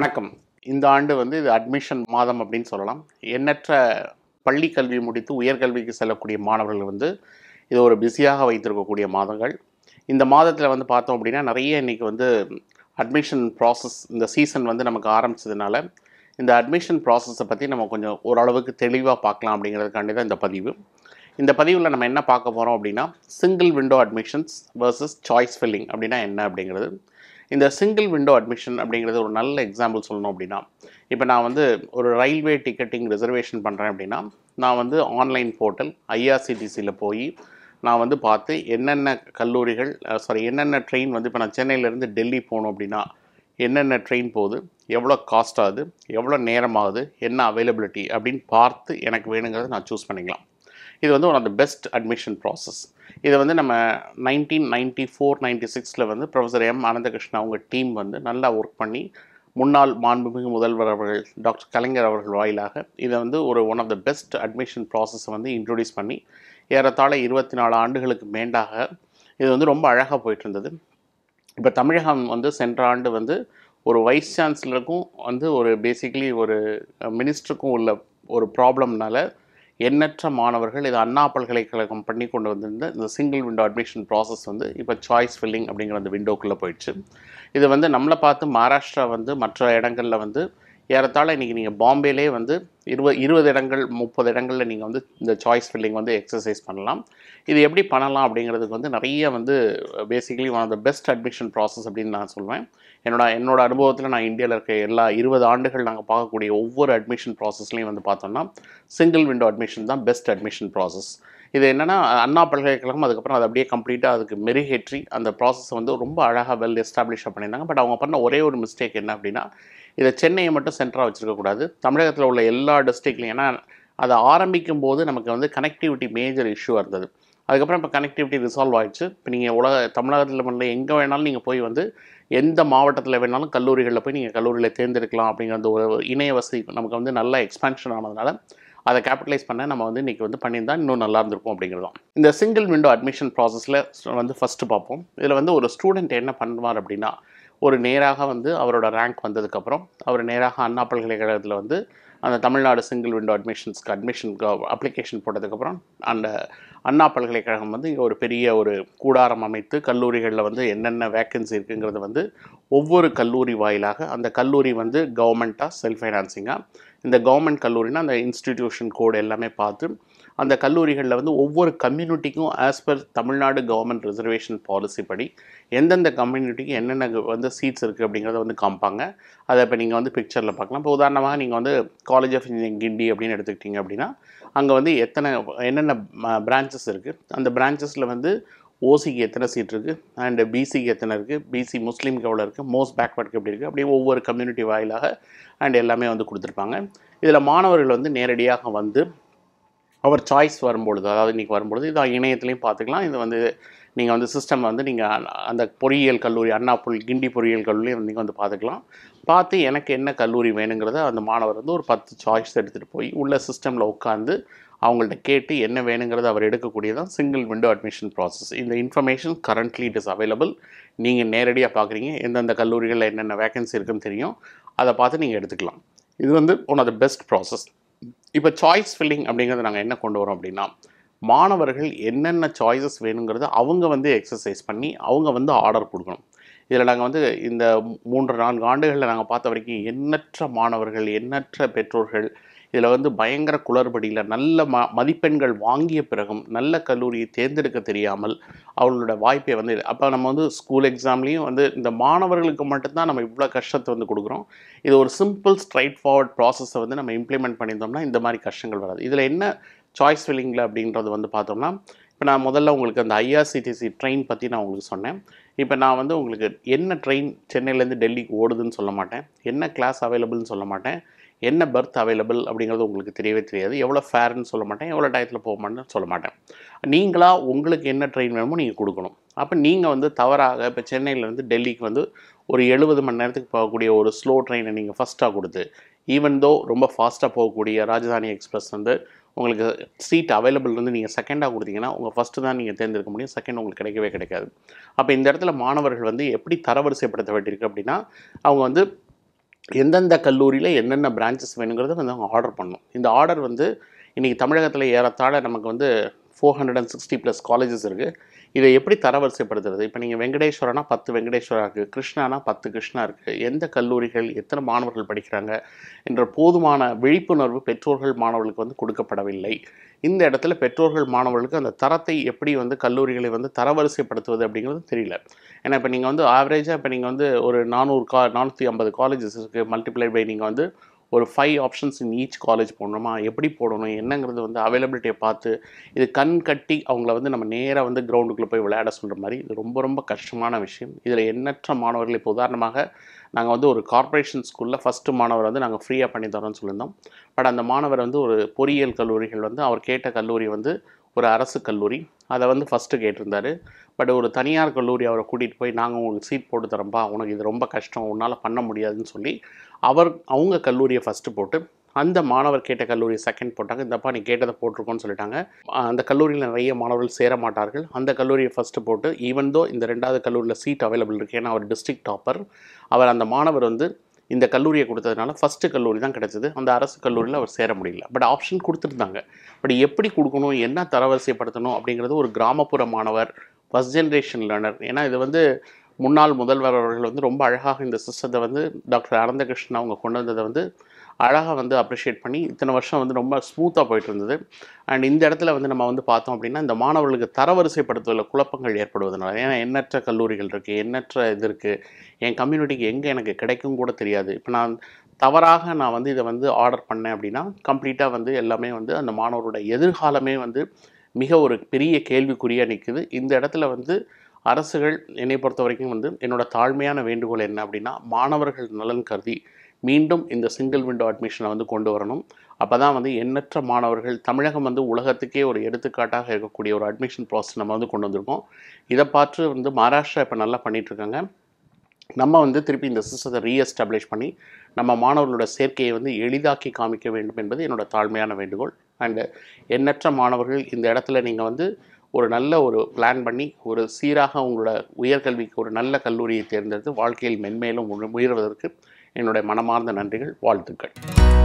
வணக்கம் இந்த ஆண்டு வந்து இது அட்மிஷன் மாதம் அப்படின்னு சொல்லலாம் எண்ணற்ற பள்ளி கல்வி முடித்து உயர்கல்விக்கு செல்லக்கூடிய மாணவர்கள் வந்து இது ஒரு பிஸியாக வைத்திருக்கக்கூடிய மாதங்கள் இந்த மாதத்தில் வந்து பார்த்தோம் அப்படின்னா நிறைய இன்றைக்கி வந்து அட்மிஷன் ப்ராசஸ் இந்த சீசன் வந்து நமக்கு ஆரம்பிச்சதுனால இந்த அட்மிஷன் ப்ராசஸை பற்றி நம்ம கொஞ்சம் ஓரளவுக்கு தெளிவாக பார்க்கலாம் அப்படிங்கிறதுக்காண்டி தான் இந்த பதிவு இந்த பதிவில் நம்ம என்ன பார்க்க போகிறோம் அப்படின்னா single window admissions versus choice filling அப்படின்னா என்ன அப்படிங்கிறது இந்த சிங்கிள் விண்டோ அட்மிஷன் அப்படிங்கிறது ஒரு நல்ல எக்ஸாம்பிள் சொல்லணும் அப்படின்னா இப்போ நான் வந்து ஒரு ரயில்வே டிக்கெட்டிங் ரிசர்வேஷன் பண்ணுறேன் அப்படின்னா நான் வந்து ஆன்லைன் போர்ட்டல் ஐஆர்சிடிசியில் போய் நான் வந்து பார்த்து என்னென்ன கல்லூரிகள் சாரி என்னென்ன ட்ரெயின் வந்து இப்போ நான் சென்னையிலேருந்து டெல்லி போகணும் அப்படின்னா என்னென்ன ட்ரெயின் போகுது எவ்வளோ காஸ்ட் ஆகுது எவ்வளோ நேரம் ஆகுது என்ன அவைலபிலிட்டி அப்படின்னு பார்த்து எனக்கு வேணுங்கிறத நான் சூஸ் பண்ணிக்கலாம் இது வந்து one of the best admission process இதை வந்து நம்ம நைன்டீன் நைன்ட்டி ஃபோர் நைன்ட்டி சிக்ஸில் வந்து ப்ரொஃபஸர் எம் அனந்தகிருஷ்ணன் அவங்க டீம் வந்து நல்லா ஒர்க் பண்ணி முன்னாள் மாண்புமிகு முதல்வர் அவர்கள் டாக்டர் கலைஞர் அவர்கள் வாயிலாக இதை வந்து ஒரு one of the best admission ப்ராசஸை வந்து இன்ட்ரொடியூஸ் பண்ணி ஏறத்தாழ இருபத்தி நாலு ஆண்டுகளுக்கு மேண்டாக இது வந்து ரொம்ப அழகாக போயிட்டு இருந்தது இப்போ தமிழகம் வந்து சென்ற ஆண்டு வந்து ஒரு வைஸ் சான்சலருக்கும் வந்து ஒரு பேசிக்கலி ஒரு மினிஸ்டருக்கும் உள்ள ஒரு ப்ராப்ளம்னால எண்ணற்ற மாணவர்கள் இது அண்ணா பல்கலைக்கழகம் பண்ணி கொண்டு வந்திருந்த இந்த சிங்கிள் விண்டோ அட்மிஷன் ப்ராசஸ் வந்து இப்போ சாய்ஸ் ஃபில்லிங் அப்படிங்கிற அந்த விண்டோக்குள்ளே போயிடுச்சு இது வந்து நம்மளை பார்த்து மகாராஷ்டிரா வந்து மற்ற இடங்களில் வந்து ஏறத்தாழ இன்றைக்கி நீங்கள் பாம்பேலே வந்து இருபது இருபது இடங்கள் முப்பது இடங்களில் நீங்கள் வந்து இந்த சாய்ஸ் ஃபில்லிங் வந்து எக்ஸசைஸ் பண்ணலாம் இது எப்படி பண்ணலாம் அப்படிங்கிறதுக்கு வந்து நிறைய வந்து basically one of the best admission process அப்படின்னு நான் சொல்வேன் என்னோட என்னோட அனுபவத்தில் நான் இந்தியாவில் இருக்க எல்லா இருபது ஆண்டுகள் நாங்கள் பார்க்கக்கூடிய ஒவ்வொரு அட்மிஷன் ப்ராசஸ்லையும் வந்து பார்த்தோம்னா சிங்கிள் விண்டோ அட்மிஷன் தான் பெஸ்ட் அட்மிஷன் ப்ராசஸ் இது என்னென்னா அண்ணா பல்கலைக்கழகம் அதுக்கப்புறம் அது அப்படியே கம்ப்ளீட்டாக அதுக்கு மெருகேற்றி அந்த ப்ராசஸை வந்து ரொம்ப அழகாக வெல் எஸ்டாப்ளிஷாக பண்ணியிருந்தாங்க பட் அவங்க பண்ண ஒரே ஒரு மிஸ்டேக் என்ன அப்படின்னா இதை சென்னையை மட்டும் சென்டராக வச்சுருக்கக்கூடாது தமிழகத்தில் உள்ள எல்லா டிஸ்ட்ரிக்ட்லையும் ஏன்னா அதை ஆரம்பிக்கும் போது நமக்கு வந்து கனெக்டிவிட்டி மேஜர் இஷ்யூவாக இருந்தது அதுக்கப்புறம் இப்போ கனெக்டிவிட்டி ரிசால்வ் ஆயிடுச்சு இப்போ நீங்கள் உலக தமிழகத்தில் பண்ணல எங்கே வேணாலும் நீங்கள் போய் வந்து எந்த மாவட்டத்தில் வேணாலும் கல்லூரிகளில் போய் நீங்கள் கல்லூரியில் தேர்ந்தெடுக்கலாம் அப்படிங்கிற அந்த ஒரு இணைய வசதி நமக்கு வந்து நல்ல எக்ஸ்பான்ஷன் ஆனதுனால அதை கேபிட்டலைஸ் பண்ண நம்ம வந்து இன்றைக்கி வந்து பண்ணியிருந்தா இன்னும் நல்லா இருந்திருக்கும் அப்படிங்கிறது தான் இந்த சிங்கிள் விண்டோ அட்மிஷன் ப்ராசஸில் வந்து ஃபஸ்ட்டு பார்ப்போம் இதில் வந்து ஒரு ஸ்டூடெண்ட் என்ன பண்ணுவார் அப்படின்னா ஒரு நேராக வந்து அவரோட ரேங்க் வந்ததுக்கப்புறம் அவர் நேராக அண்ணா பல்கலைக்கழகத்தில் வந்து அந்த தமிழ்நாடு சிங்கிள் விண்டோ அட்மிஷன்ஸ்க்கு அட்மிஷன் அப்ளிகேஷன் போட்டதுக்கப்புறம் அந்த அண்ணா பல்கலைக்கழகம் வந்து இங்கே ஒரு பெரிய ஒரு கூடாரம் அமைத்து கல்லூரிகளில் வந்து என்னென்ன வேக்கன்சி இருக்குங்கிறத வந்து ஒவ்வொரு கல்லூரி வாயிலாக அந்த கல்லூரி வந்து கவர்மெண்ட்டாக செல்ஃப் ஃபைனான்சிங்காக இந்த கவர்மெண்ட் கல்லூரினா அந்த இன்ஸ்டிடியூஷன் கோடு எல்லாமே பார்த்து அந்த கல்லூரிகளில் வந்து ஒவ்வொரு கம்யூனிட்டிக்கும் as per Tamil Nadu government reservation policy படி எந்தெந்த கம்யூனிட்டிக்கு என்னென்ன வந்து சீட்ஸ் இருக்குது அப்படிங்கிறத வந்து காமிப்பாங்க அதை இப்போ நீங்கள் வந்து பிக்சரில் பார்க்கலாம் இப்போ உதாரணமாக நீங்கள் வந்து காலேஜ் ஆஃப் இன்ஜினியரிங் கிண்டி அப்படின்னு எடுத்துக்கிட்டிங்க அப்படின்னா அங்கே வந்து எத்தனை என்னென்ன பிரான்ச்சஸ் இருக்குது அந்த பிரான்ச்சஸில் வந்து ஓசிக்கு எத்தனை சீட் இருக்குது அண்டு பிசிக்கு எத்தனை இருக்குது பிசி முஸ்லீம்க்கு எவ்வளோ இருக்குது மோஸ்ட் பேக்வர்டுக்கு எப்படி இருக்குது அப்படியே ஒவ்வொரு கம்யூனிட்டி வாயிலாக அண்ட் எல்லாமே வந்து கொடுத்துருப்பாங்க இதில் மாணவர்கள் வந்து நேரடியாக வந்து அவர் சாய்ஸ் வரும்பொழுது அதாவது இன்றைக்கி வரும்பொழுது இதை இணையத்துலையும் பார்த்துக்கலாம் இது வந்து நீங்கள் வந்து சிஸ்டம் வந்து நீங்கள் அந்த பொறியியல் கல்லூரி அண்ணா பொல் கிண்டி பொறியியல் கல்லூரியும் நீங்கள் வந்து பார்த்துக்கலாம் பார்த்து எனக்கு என்ன கல்லூரி வேணுங்கிறத அந்த மாணவர் வந்து ஒரு பத்து சாய்ஸ் எடுத்துகிட்டு போய் உள்ள சிஸ்டமில் உட்காந்து அவங்கள்ட்ட கேட்டு என்ன வேணுங்கிறத அவர் எடுக்கக்கூடியதான் சிங்கிள் விண்டோ அட்மிஷன் ப்ராசஸ் இந்த information currently it is available நீங்கள் நேரடியாக பார்க்குறீங்க எந்தெந்த கல்லூரிகளில் என்னென்ன வேகன்சி இருக்குன்னு தெரியும் அதை பார்த்து நீங்கள் எடுத்துக்கலாம் இது வந்து one of the best process இப்போ சாய்ஸ் ஃபில்லிங் அப்படிங்கிறத நாங்கள் என்ன கொண்டு வரோம் அப்படின்னா மாணவர்கள் என்னென்ன சாய்ஸஸ் வேணுங்கிறத அவங்க வந்து எக்ஸசைஸ் பண்ணி அவங்க வந்து ஆர்டர் கொடுக்கணும் இதில் நாங்கள் வந்து இந்த மூன்று நான்கு ஆண்டுகளில் நாங்கள் பார்த்த வரைக்கும் எண்ணற்ற மாணவர்கள் எண்ணற்ற பெற்றோர்கள் இதில் வந்து பயங்கர குளறுபடியில் நல்ல ம மதிப்பெண்கள் வாங்கிய பிறகும் நல்ல கல்லூரியை தேர்ந்தெடுக்க தெரியாமல் அவங்களோட வாய்ப்பை வந்து அப்போ நம்ம வந்து ஸ்கூல் எக்ஸாம்லேயும் வந்து இந்த மாணவர்களுக்கு மட்டும்தான் நம்ம இவ்வளோ கஷ்டத்தை வந்து கொடுக்குறோம் இது ஒரு சிம்பிள் ஸ்ட்ரைட் ஃபார்வர்ட் ப்ராசஸை வந்து நம்ம இம்ப்ளிமெண்ட் பண்ணியிருந்தோம்னா இந்த மாதிரி கஷ்டங்கள் வராது இதில் என்ன சாய்ஸ் ஃபில்லிங்கில் அப்படின்றது வந்து பார்த்தோம்னா இப்போ நான் முதல்ல உங்களுக்கு அந்த ஐஆர்சிடிசி ட்ரெயின் பற்றி நான் உங்களுக்கு சொன்னேன் இப்போ நான் வந்து உங்களுக்கு என்ன ட்ரெயின் சென்னையிலேருந்து டெல்லிக்கு ஓடுதுன்னு சொல்ல மாட்டேன் என்ன கிளாஸ் அவைலபிள்னு சொல்ல மாட்டேன் என்ன பர்த் அவைலபிள் அப்படிங்கிறது உங்களுக்கு தெரியவே தெரியாது எவ்வளோ ஃபேர்னு சொல்ல மாட்டேன் எவ்வளோ டயத்தில் போக மாட்டேன்னு சொல்ல மாட்டேன் நீங்களாக உங்களுக்கு என்ன ட்ரெயின் வேணுமோ நீங்கள் கொடுக்கணும் அப்போ நீங்கள் வந்து தவறாக இப்போ சென்னையிலேருந்து டெல்லிக்கு வந்து ஒரு எழுபது மணி நேரத்துக்கு போகக்கூடிய ஒரு ஸ்லோ ட்ரெயினை நீங்கள் ஃபஸ்ட்டாக கொடுத்து ஈவன் தோ ரொம்ப ஃபாஸ்ட்டாக போகக்கூடிய ராஜதானி எக்ஸ்பிரஸ் வந்து உங்களுக்கு சீட் அவைலபிள் வந்து நீங்கள் செகண்டாக கொடுத்தீங்கன்னா உங்கள் ஃபஸ்ட்டு தான் நீங்கள் தேர்ந்தெடுக்க முடியும் செகண்ட் உங்களுக்கு கிடைக்கவே கிடைக்காது அப்போ இந்த இடத்துல மாணவர்கள் வந்து எப்படி தரவரிசைப்படுத்த வேண்டியிருக்கு அப்படின்னா அவங்க வந்து எந்தெந்த கல்லூரியில் என்னென்ன பிரான்ச்சஸ் வேணுங்கிறத வந்து அவங்க ஆர்டர் பண்ணணும் இந்த ஆர்டர் வந்து இன்றைக்கி தமிழகத்தில் ஏறத்தாழ நமக்கு வந்து four hundred and sixty plus colleges இருக்குது இதை எப்படி தரவரிசைப்படுத்துறது இப்போ நீங்கள் வெங்கடேஸ்வரனா பத்து வெங்கடேஸ்வரா இருக்குது கிருஷ்ணானா பத்து கிருஷ்ணா இருக்குது எந்த கல்லூரிகள் எத்தனை மாணவர்கள் படிக்கிறாங்க என்ற போதுமான விழிப்புணர்வு பெற்றோர்கள் மாணவர்களுக்கு வந்து கொடுக்கப்படவில்லை இந்த இடத்துல பெற்றோர்கள் மாணவர்களுக்கு அந்த தரத்தை எப்படி வந்து கல்லூரிகளை வந்து தரவரிசைப்படுத்துவது அப்படிங்கிறது தெரியல ஏன்னா இப்போ நீங்கள் வந்து ஆவரேஜாக இப்போ நீங்கள் வந்து ஒரு நானூறு கா நானூற்றி ஐம்பது காலேஜஸ் இருக்குது மல்டிப்ளை பை நீங்கள் வந்து ஒரு five options in each college போடணுமா எப்படி போடணும் என்னங்கிறது வந்து அவைலபிலிட்டியை பார்த்து இது கண் கட்டி அவங்கள வந்து நம்ம நேராக வந்து கிரவுண்டுக்குள்ளே போய் விளையாட சொல்கிற மாதிரி இது ரொம்ப ரொம்ப கஷ்டமான விஷயம் இதில் எண்ணற்ற மாணவர்கள் இப்போ உதாரணமாக நாங்கள் வந்து ஒரு கார்ப்பரேஷன் ஸ்கூலில் ஃபஸ்ட்டு மாணவர் வந்து நாங்கள் ஃப்ரீயாக பண்ணி தரோம்னு சொல்லியிருந்தோம் பட் அந்த மாணவர் வந்து ஒரு பொறியியல் கல்லூரிகள் வந்து அவர் கேட்ட கல்லூரி வந்து ஒரு அரசு கல்லூரி அதை வந்து ஃபஸ்ட்டு கேட்டிருந்தாரு பட் ஒரு தனியார் கல்லூரி அவரை கூட்டிகிட்டு போய் நாங்கள் உங்களுக்கு சீட் போட்டு தரோம்ப்பா உனக்கு இது ரொம்ப கஷ்டம் உன்னால் பண்ண முடியாதுன்னு சொல்லி அவர் அவங்க கல்லூரியை ஃபஸ்ட்டு போட்டு அந்த மாணவர் கேட்ட கல்லூரி செகண்ட் போட்டாங்க இந்தப்பா நீ கேட்டதை போட்டிருக்கோன்னு சொல்லிட்டாங்க அஹ் அந்த கல்லூரியில் நிறைய மாணவர்கள் சேர மாட்டார்கள் அந்த கல்லூரியை ஃபஸ்ட்டு போட்டு ஈவன் தோ இந்த ரெண்டாவது கல்லூரியில் சீட் அவைலபிள் இருக்குது ஏன்னா அவர் டிஸ்ட்ரிக்ட் டாப்பர் அவர் அந்த மாணவர் வந்து இந்த கல்லூரியை கொடுத்ததுனால ஃபஸ்ட்டு கல்லூரி தான் கிடைச்சது அந்த அரசு கல்லூரியில் அவர் சேர முடியல பட் ஆப்ஷன் கொடுத்துருந்தாங்க பட் எப்படி கொடுக்கணும் என்ன தரவரிசைப்படுத்தணும் அப்படிங்கிறது ஒரு கிராமப்புற மாணவர் ஃபஸ்ட் ஜென்ரேஷன் லேர்னர் ஏன்னா இது வந்து முன்னாள் முதல்வர் அவர்கள் வந்து ரொம்ப அழகாக இந்த சிஸ்டத்தை வந்து டாக்டர் அனந்தகிருஷ்ணன் அவங்க கொண்டு வந்ததை வந்து அழகாக வந்து அப்ரிஷியேட் பண்ணி இத்தனை வருஷம் வந்து ரொம்ப ஸ்மூத்தாக போயிட்டு இருந்தது அண்ட் இந்த இடத்துல வந்து நம்ம வந்து பார்த்தோம் அப்படின்னா இந்த மாணவர்களுக்கு தரவரிசைப்படுத்துவதில் குழப்பங்கள் ஏற்படுவதனால ஏன்னா எண்ணற்ற கல்லூரிகள் இருக்குது எண்ணற்ற இது இருக்குது என் கம்யூனிட்டிக்கு எங்கே எனக்கு கிடைக்கும் கூட தெரியாது இப்போ நான் தவறாக நான் வந்து இதை வந்து ஆர்டர் பண்ணேன் அப்படின்னா கம்ப்ளீட்டாக வந்து எல்லாமே வந்து அந்த மாணவரோட எதிர்காலமே வந்து மிக ஒரு பெரிய கேள்விக்குறியாக நிற்குது இந்த இடத்துல வந்து அரசுகள் என்னை பொறுத்த வரைக்கும் வந்து என்னோட தாழ்மையான வேண்டுகோள் என்ன அப்படின்னா மாணவர்கள் நலன் கருதி மீண்டும் இந்த சிங்கிள் விண்டோ அட்மிஷனை வந்து கொண்டு வரணும் அப்போ தான் வந்து எண்ணற்ற மாணவர்கள் தமிழகம் வந்து உலகத்துக்கே ஒரு எடுத்துக்காட்டாக இருக்கக்கூடிய ஒரு அட்மிஷன் ப்ராசஸ் நம்ம வந்து கொண்டு வந்திருக்கோம் இதை பார்த்து வந்து மகாராஷ்டிரா இப்போ நல்லா பண்ணிட்டு இருக்காங்க நம்ம வந்து திருப்பி இந்த சிஸ்டத்தை ரீஎஸ்டாப்ளிஷ் பண்ணி நம்ம மாணவர்களோட சேர்க்கையை வந்து எளிதாக்கி காமிக்க வேண்டும் என்பது என்னோட தாழ்மையான வேண்டுகோள் அண்டு எண்ணற்ற மாணவர்கள் இந்த இடத்துல நீங்கள் வந்து ஒரு நல்ல ஒரு பிளான் பண்ணி ஒரு சீராக உங்களோட உயர்கல்விக்கு ஒரு நல்ல கல்லூரியை தேர்ந்தெடுத்து வாழ்க்கையில் மென்மேலும் உயர்வதற்கு என்னுடைய மனமார்ந்த நன்றிகள் வாழ்த்துக்கள்